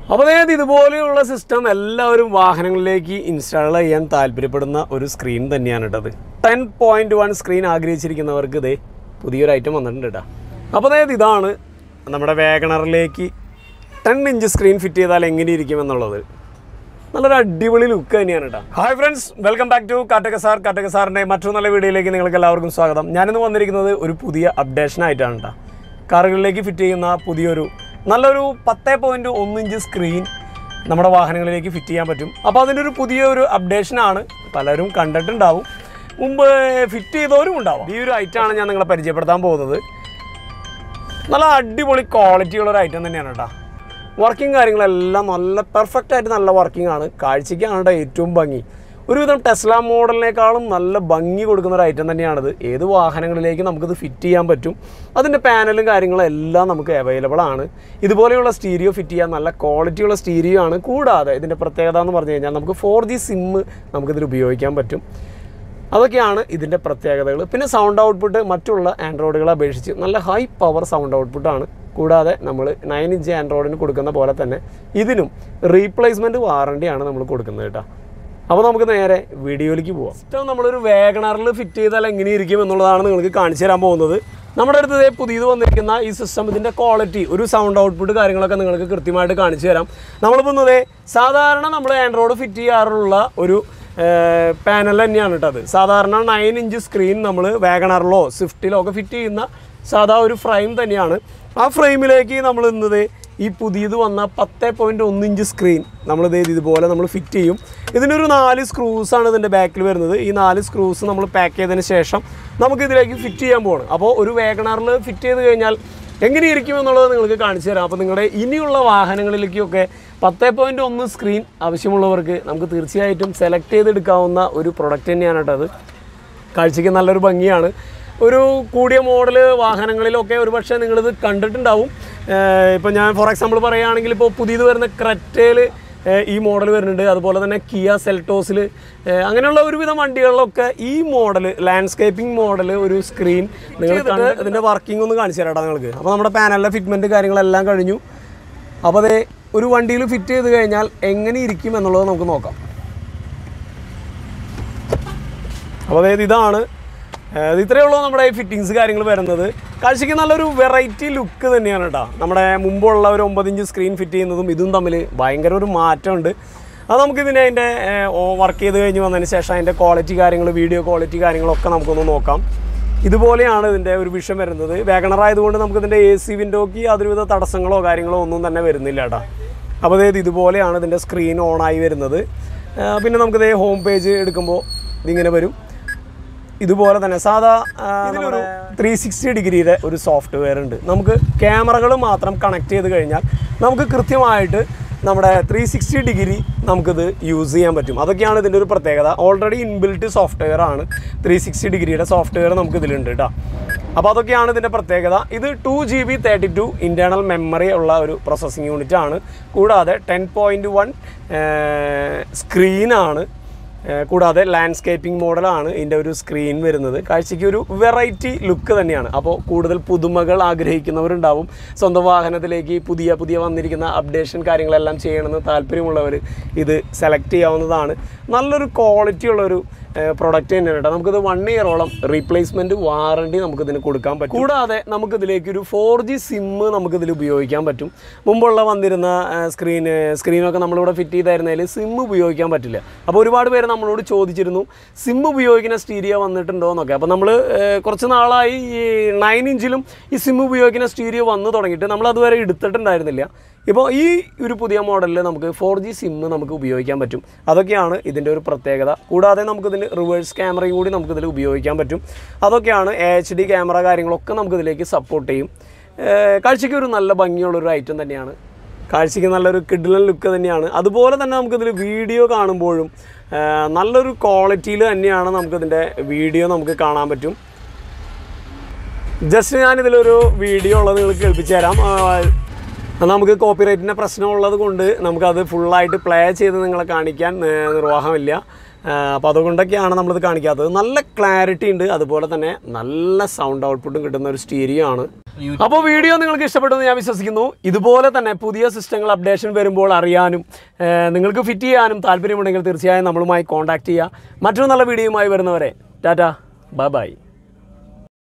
അപ്പോൾ അതായത് ഇതുപോലെയുള്ള സിസ്റ്റം എല്ലാവരും വാഹനങ്ങളിലേക്ക് ഇൻസ്റ്റാൾ ചെയ്യാൻ താല്പര്യപ്പെടുന്ന ഒരു സ്ക്രീൻ തന്നെയാണ് കേട്ടത് ടെൻ പോയിൻറ്റ് വൺ സ്ക്രീൻ ആഗ്രഹിച്ചിരിക്കുന്നവർക്ക് ഇതേ പുതിയൊരു ഐറ്റം വന്നിട്ടുണ്ട് കേട്ടോ അപ്പോൾ അതായത് ഇതാണ് നമ്മുടെ വേഗണറിലേക്ക് ടെൻ ഇഞ്ച് സ്ക്രീൻ ഫിറ്റ് ചെയ്താൽ എങ്ങനെ ഇരിക്കും എന്നുള്ളത് നല്ലൊരു അടിപൊളി ലുക്ക് തന്നെയാണ് കേട്ടോ hi friends welcome back to Kattaka sir Kattaka സാറിൻ്റെ മറ്റൊരു നല്ല വീഡിയോയിലേക്ക് നിങ്ങൾക്ക് എല്ലാവർക്കും സ്വാഗതം ഞാനിന്ന് വന്നിരിക്കുന്നത് ഒരു പുതിയ അപ്ഡേഷൻ ആയിട്ടാണ് കേട്ടോ കാറുകളിലേക്ക് ഫിറ്റ് ചെയ്യുന്ന പുതിയൊരു നല്ലൊരു പത്ത് പോയിൻറ്റ് ഒന്ന് ഇഞ്ച് സ്ക്രീൻ നമ്മുടെ വാഹനങ്ങളിലേക്ക് ഫിറ്റ് ചെയ്യാൻ പറ്റും അപ്പോൾ അതിൻ്റെ ഒരു പുതിയ ഒരു അപ്ഡേഷനാണ് പലരും കണ്ടിട്ടുണ്ടാവും മുമ്പ് ഫിറ്റ് ചെയ്തവരും ഉണ്ടാവും ഈ ഒരു ഐറ്റമാണ് ഞാൻ നിങ്ങളെ പരിചയപ്പെടുത്താൻ പോകുന്നത് നല്ല അടിപൊളി ക്വാളിറ്റിയുള്ള ഒരു ഐറ്റം തന്നെയാണ് കേട്ടോ വർക്കിംഗ് കാര്യങ്ങളെല്ലാം നല്ല പെർഫെക്റ്റ് ആയിട്ട് നല്ല വർക്കിംഗ് ആണ് കാഴ്ചയ്ക്കാണ് കേട്ടോ ഏറ്റവും ഭംഗി ഒരുവിധം ടെസ്ല മോഡലിനേക്കാളും നല്ല ഭംഗി കൊടുക്കുന്ന ഒരു ഐറ്റം തന്നെയാണിത് ഏത് വാഹനങ്ങളിലേക്ക് നമുക്കിത് ഫിറ്റ് ചെയ്യാൻ പറ്റും അതിൻ്റെ പാനലും കാര്യങ്ങളും എല്ലാം നമുക്ക് അവൈലബിൾ ആണ് ഇതുപോലെയുള്ള സ്റ്റീരിയോ ഫിറ്റ് ചെയ്യാൻ നല്ല ക്വാളിറ്റിയുള്ള സ്റ്റീരിയോ ആണ് കൂടാതെ ഇതിൻ്റെ പ്രത്യേകത എന്ന് പറഞ്ഞു കഴിഞ്ഞാൽ നമുക്ക് ഫോർ ജി സിമ്മ് നമുക്കിതിൽ ഉപയോഗിക്കാൻ പറ്റും അതൊക്കെയാണ് ഇതിൻ്റെ പ്രത്യേകതകൾ പിന്നെ സൗണ്ട് ഔട്ട്പുട്ട് മറ്റുള്ള ആൻഡ്രോയിഡുകളെ അപേക്ഷിച്ച് നല്ല ഹൈ പവർ സൗണ്ട് ഔട്ട്പുട്ടാണ് കൂടാതെ നമ്മൾ നയൻ ഇഞ്ച് ആൻഡ്രോയിഡിന് കൊടുക്കുന്ന പോലെ തന്നെ ഇതിനും റീപ്ലേസ്മെൻറ്റ് വാറണ്ടിയാണ് നമ്മൾ കൊടുക്കുന്നത് കേട്ടോ അപ്പോൾ നമുക്ക് നേരെ വീഡിയോയിലേക്ക് പോവാം സിസ്റ്റം നമ്മളൊരു വേഗണറിൽ ഫിറ്റ് ചെയ്താൽ എങ്ങനെ ഇരിക്കും എന്നുള്ളതാണ് നിങ്ങൾക്ക് കാണിച്ചു തരാൻ പോകുന്നത് നമ്മുടെ അടുത്ത് ദേ പുതിയത് വന്നിരിക്കുന്ന ഈ സിസ്റ്റം ഇതിൻ്റെ ക്വാളിറ്റി ഒരു സൗണ്ട് ഔട്ട്പുട്ട് കാര്യങ്ങളൊക്കെ നിങ്ങൾക്ക് കൃത്യമായിട്ട് കാണിച്ചു തരാം നമ്മളിപ്പോൾ ഇന്നതേ സാധാരണ നമ്മൾ ആൻഡ്രോയിഡ് ഫിറ്റ് ചെയ്യാറുള്ള ഒരു പാനൽ തന്നെയാണ് കേട്ടോ അത് സാധാരണ നയൻ ഇഞ്ച് സ്ക്രീൻ നമ്മൾ വാഗണറിലോ സ്വിഫ്റ്റിലോ ഒക്കെ ഫിറ്റ് ചെയ്യുന്ന സാധാ ഒരു ഫ്രെയിം തന്നെയാണ് ആ ഫ്രെയിമിലേക്ക് നമ്മൾ ഇന്നത് ഈ പുതിയത് വന്ന പത്ത് പോയിൻറ്റ് ഒന്ന് ഇഞ്ച് സ്ക്രീൻ നമ്മളിത് ഇതുപോലെ നമ്മൾ ഫിറ്റ് ചെയ്യും ഇതിനൊരു നാല് സ്ക്രൂസാണ് ഇതിൻ്റെ ബാക്കിൽ വരുന്നത് ഈ നാല് സ്ക്രൂസ് നമ്മൾ പാക്ക് ചെയ്തതിന് ശേഷം നമുക്ക് ഇതിലേക്ക് ഫിറ്റ് ചെയ്യാൻ പോകണം അപ്പോൾ ഒരു വേഗണറിൽ ഫിറ്റ് ചെയ്ത് കഴിഞ്ഞാൽ എങ്ങനെ ഇരിക്കും എന്നുള്ളത് നിങ്ങൾക്ക് കാണിച്ചു തരാം അപ്പോൾ നിങ്ങളുടെ ഇനിയുള്ള വാഹനങ്ങളിലേക്കൊക്കെ പത്ത് പോയിൻറ്റ് ഒന്ന് സ്ക്രീൻ ആവശ്യമുള്ളവർക്ക് നമുക്ക് തീർച്ചയായിട്ടും സെലക്ട് ചെയ്തെടുക്കാവുന്ന ഒരു പ്രൊഡക്റ്റ് തന്നെയാണ് കേട്ടോ അത് കാഴ്ചയ്ക്ക് നല്ലൊരു ഭംഗിയാണ് ഒരു കൂടിയ മോഡൽ വാഹനങ്ങളിലൊക്കെ ഒരു പക്ഷേ നിങ്ങളിത് കണ്ടിട്ടുണ്ടാവും ഇപ്പോൾ ഞാൻ ഫോർ എക്സാമ്പിൾ പറയുകയാണെങ്കിൽ ഇപ്പോൾ പുതിയത് വരുന്ന ക്രെറ്റയിൽ ഈ മോഡൽ വരുന്നുണ്ട് അതുപോലെ തന്നെ കിയ സെൽട്ടോസിൽ അങ്ങനെയുള്ള ഒരുവിധം വണ്ടികളിലൊക്കെ ഈ മോഡൽ ലാൻഡ്സ്കേപ്പിംഗ് മോഡൽ ഒരു സ്ക്രീൻ നിങ്ങൾ കണ്ട് ഇതിൻ്റെ വർക്കിംഗ് ഒന്ന് കാണിച്ചു തരാം നിങ്ങൾക്ക് അപ്പോൾ നമ്മുടെ പാനലിലെ ഫിറ്റ്മെൻറ്റ് കാര്യങ്ങളെല്ലാം കഴിഞ്ഞു അപ്പോൾ അതേ ഒരു വണ്ടിയിൽ ഫിറ്റ് ചെയ്ത് കഴിഞ്ഞാൽ എങ്ങനെ ഇരിക്കും എന്നുള്ളത് നമുക്ക് നോക്കാം അപ്പോൾ അതായത് ഇതാണ് ഏഹ് ഇത് ഇത്രയേ ഉള്ളൂ നമ്മുടെ ഈ ഫിറ്റിങ്സ് കാര്യങ്ങൾ വരുന്നത് കാഴ്ചയ്ക്ക് നല്ലൊരു വെറൈറ്റി ലുക്ക് തന്നെയാണ് കേട്ടോ നമ്മുടെ മുമ്പുള്ള ഒരു ഒമ്പത് ഇഞ്ച് സ്ക്രീൻ ഫിറ്റ് ചെയ്യുന്നതും ഇതും തമ്മിൽ ഭയങ്കര ഒരു മാറ്റമുണ്ട് അത് നമുക്കിതിനെ അതിൻ്റെ വർക്ക് ചെയ്ത് കഴിഞ്ഞ് വന്നതിന് ശേഷം അതിൻ്റെ ക്വാളിറ്റി കാര്യങ്ങൾ വീഡിയോ ക്വാളിറ്റി കാര്യങ്ങളൊക്കെ നമുക്കൊന്ന് നോക്കാം ഇതുപോലെയാണ് ഇതിൻ്റെ ഒരു വിഷയം വരുന്നത് വേഗണർ ആയതുകൊണ്ട് നമുക്ക് ഇതിൻ്റെ എ സി വിൻഡോക്ക് യാതൊരുവിധ തടസ്സങ്ങളോ കാര്യങ്ങളോ ഒന്നും തന്നെ വരുന്നില്ല കേട്ടോ അപ്പോൾ അതായത് ഇതുപോലെയാണ് ഇതിൻ്റെ സ്ക്രീൻ ഓണായി വരുന്നത് ആ, പിന്നെ നമുക്കിത് ഹോം പേജ് എടുക്കുമ്പോൾ ഇതിങ്ങനെ വരും ഇതുപോലെ തന്നെ സാധാ ആ, ഇതിലൊരു ത്രീ സിക്സ്റ്റി ഡിഗ്രിയുടെ ഒരു സോഫ്റ്റ്വെയർ ഉണ്ട് നമുക്ക് ക്യാമറകൾ മാത്രം കണക്ട് ചെയ്ത് കഴിഞ്ഞാൽ നമുക്ക് കൃത്യമായിട്ട് നമ്മുടെ ത്രീ സിക്സ്റ്റി ഡിഗ്രി നമുക്കിത് യൂസ് ചെയ്യാൻ പറ്റും അതൊക്കെയാണ് ഇതിൻ്റെ ഒരു പ്രത്യേകത ഓൾറെഡി ഇൻബിൽറ്റ് സോഫ്റ്റ്വെയർ ആണ് ത്രീ സിക്സ്റ്റി ഡിഗ്രിയുടെ സോഫ്റ്റ്വെയർ നമുക്ക് ഇതിലുണ്ട് കേട്ടോ അപ്പോൾ അതൊക്കെയാണ് ഇതിൻ്റെ പ്രത്യേകത ഇത് two G B thirty two internal memory ഉള്ള ഒരു പ്രോസസ്സിംഗ് യൂണിറ്റ് ആണ് കൂടാതെ ടെൻ പോയിൻറ്റ് വൺ സ്ക്രീനാണ് ഏഹ് കൂടാതെ ലാൻഡ്സ്കേപ്പിംഗ് മോഡലാണ് ഇതിൻ്റെ ഒരു സ്ക്രീൻ വരുന്നത് കാഴ്ചയ്ക്ക് ഒരു വെറൈറ്റി ലുക്ക് തന്നെയാണ് അപ്പോൾ കൂടുതൽ പുതുമകൾ ആഗ്രഹിക്കുന്നവരുണ്ടാവും സ്വന്തം വാഹനത്തിലേക്ക് പുതിയ പുതിയ വന്നിരിക്കുന്ന അപ്ഡേഷൻ കാര്യങ്ങളെല്ലാം ചെയ്യണമെന്ന് താല്പര്യമുള്ളവർ ഇത് സെലക്ട് ചെയ്യാവുന്നതാണ് നല്ലൊരു ക്വാളിറ്റി ഉള്ളൊരു പ്രൊഡക്റ്റ് തന്നെയാണ് കേട്ടോ നമുക്കിത് വൺ ഇയറോളം റീപ്ലേസ്മെൻറ്റ് വാറണ്ടി നമുക്കിതിന് കൊടുക്കാൻ പറ്റും കൂടാതെ നമുക്കിതിലേക്ക് ഒരു ഫോർ ജി സിമ്മ് നമുക്കിതിൽ ഉപയോഗിക്കാൻ പറ്റും മുമ്പുള്ള വന്നിരുന്ന സ്ക്രീന് സ്ക്രീനൊക്കെ നമ്മളിവിടെ ഫിറ്റ് ചെയ്തായിരുന്നതിൽ സിം ഉപയോഗിക്കാൻ പറ്റില്ല അപ്പോൾ ഒരുപാട് പേര് നമ്മളോട് ചോദിച്ചിരുന്നു സിം ഉപയോഗിക്കുന്ന സ്റ്റീരിയോ വന്നിട്ടുണ്ടോ എന്നൊക്കെ അപ്പോൾ നമ്മൾ കുറച്ച് നാളായി ഈ നയൻ ഇഞ്ചിലും ഈ സിം ഉപയോഗിക്കുന്ന സ്റ്റീരിയോ വന്നു തുടങ്ങിയിട്ട് നമ്മൾ അതുവരെ എടുത്തിട്ടുണ്ടായിരുന്നില്ല ഇപ്പോൾ ഈ ഒരു പുതിയ മോഡലിൽ നമുക്ക് ഫോർ ജി സിമ്മ് നമുക്ക് ഉപയോഗിക്കാൻ പറ്റും അതൊക്കെയാണ് ഇതിൻ്റെ ഒരു പ്രത്യേകത കൂടാതെ നമുക്കിതിന് റിവേഴ്സ് ക്യാമറയും കൂടി നമുക്കിതിൽ ഉപയോഗിക്കാൻ പറ്റും അതൊക്കെയാണ് എച്ച് ഡി ക്യാമറ കാര്യങ്ങളൊക്കെ നമുക്കിതിലേക്ക് സപ്പോർട്ട് ചെയ്യും ഏഹ് കാഴ്ചയ്ക്ക് ഒരു നല്ല ഭംഗിയുള്ളൊരു ഐറ്റം തന്നെയാണ് കാഴ്ചയ്ക്ക് നല്ലൊരു കിഡിലൻ ലുക്ക് തന്നെയാണ് അതുപോലെ തന്നെ നമുക്കിതിൽ വീഡിയോ കാണുമ്പോഴും ഏഹ് നല്ലൊരു ക്വാളിറ്റിയിൽ തന്നെയാണ് നമുക്കിതിൻ്റെ വീഡിയോ നമുക്ക് കാണാൻ പറ്റും ജസ്റ്റ് ഞാനിതിലൊരു വീഡിയോ ഉള്ളത് നിങ്ങൾക്ക് കേൾപ്പിച്ചു തരാം ആ, നമുക്ക് കോപ്പിറൈറ്റിൻ്റെ പ്രശ്നമുള്ളത് കൊണ്ട് നമുക്കത് ഫുള്ളായിട്ട് പ്ലേ ചെയ്ത് നിങ്ങളെ കാണിക്കാൻ ഏ, നിർവാഹമില്ല അപ്പോൾ അതുകൊണ്ടൊക്കെയാണ് നമ്മളിത് കാണിക്കാത്തത് നല്ല ക്ലാരിറ്റി ഉണ്ട് അതുപോലെ തന്നെ നല്ല സൗണ്ട് ഔട്ട്പുട്ടും കിട്ടുന്ന ഒരു സ്റ്റീരിയോ ആണ് അപ്പോൾ വീഡിയോ നിങ്ങൾക്ക് ഇഷ്ടപ്പെട്ടെന്ന് ഞാൻ വിശ്വസിക്കുന്നു ഇതുപോലെ തന്നെ പുതിയ സിസ്റ്റങ്ങൾ അപ്ഡേഷൻ വരുമ്പോൾ അറിയാനും ഏർ, നിങ്ങൾക്ക് ഫിറ്റ് ചെയ്യാനും താല്പര്യമുണ്ടെങ്കിൽ തീർച്ചയായും നമ്മളുമായി കോൺടാക്ട് ചെയ്യുക മറ്റൊരു നല്ല വീഡിയോയുമായി വരുന്നവരെ ടാറ്റ ബൈ ബൈ